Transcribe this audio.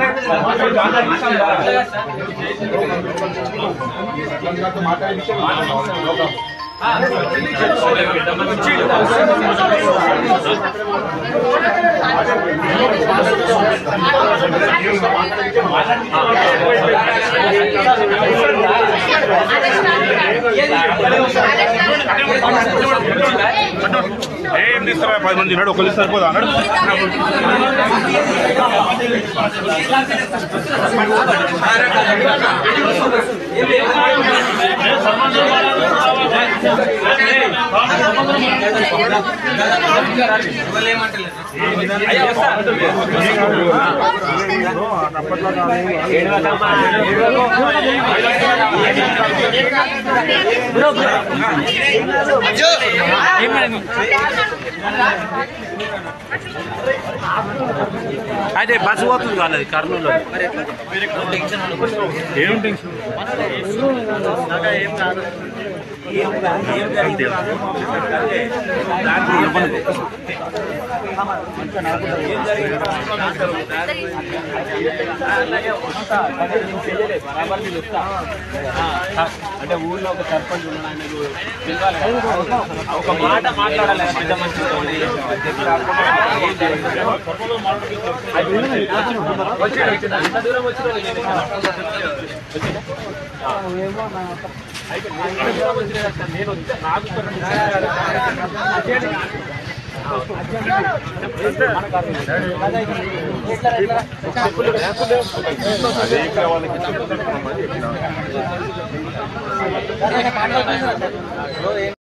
ఏం తీస్తారా పది మంది ఉన్నాడు ఒకళ్ళు సరిపోదా అన్నాడు అదే బస్సు పోతుంది కాలేదు కర్నూలు ఏం టెన్షన్ అంటే ఊళ్ళో ఒక సర్పంచ్ ఉన్నాడు ఆయనకు పిలవాలి కదా. ఒక మాట మాట్లాడాలి కదా పెద్ద మనిషితో. అధ్యక్షుడు రాకుండా ఏం జరిగింది? వచ్చిండు, వచ్చిండు. ఇంత దూరం వచ్చిండు, నేను ఇంకా వచ్చిండా? ఆ. అయితే నేను ఇంత దూరం వచ్చినా కదా, నేను వస్తే నాకు ఒక రెండు నిమిషాలు అదేంటి? అదే ఇక్కడ వాళ్ళకి చెప్పమని చెప్పిన